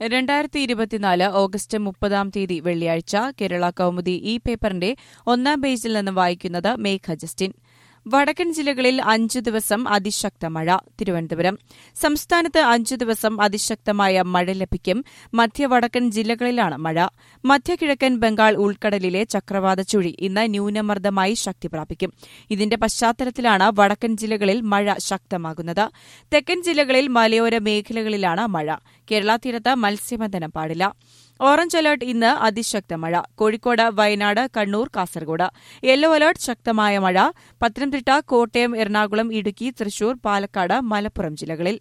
രണ്ടായിരത്തി ഇരുപത്തിനാല് ഓഗസ്റ്റ് മുപ്പതാം തീയതി വെള്ളിയാഴ്ച കേരള കൗമുദി ഈ പേപ്പറിന്റെ ഒന്നാം പേജിൽ നിന്ന് വായിക്കുന്നത് മേഘ ജസ്റ്റിൻ വടക്കൻ ജില്ലകളിൽ അഞ്ചു ദിവസം അതിശക്ത മഴ തിരുവനന്തപുരം സംസ്ഥാനത്ത് അഞ്ചു ദിവസം അതിശക്തമായ മഴ ലഭിക്കും മധ്യവടക്കൻ ജില്ലകളിലാണ് മഴ മധ്യകിഴക്കൻ ബംഗാൾ ഉൾക്കടലിലെ ചക്രവാത ചുഴി ഇന്ന് ന്യൂനമർദ്ദമായി ശക്തി പ്രാപിക്കും ഇതിന്റെ പശ്ചാത്തലത്തിലാണ് വടക്കൻ ജില്ലകളിൽ മഴ ശക്തമാകുന്നത് തെക്കൻ ജില്ലകളിൽ മലയോര മേഖലകളിലാണ് മഴ കേരള തീരത്ത് മത്സ്യബന്ധനം പാടില്ല ഓറഞ്ച് അലർട്ട് ഇന്ന് അതിശക്ത മഴ കോഴിക്കോട് വയനാട് കണ്ണൂർ കാസർഗോഡ് യെല്ലോ അലർട്ട് ശക്തമായ മഴ പത്തനംതിട്ട കോട്ടയം എറണാകുളം ഇടുക്കി തൃശൂർ പാലക്കാട് മലപ്പുറം ജില്ലകളിൽ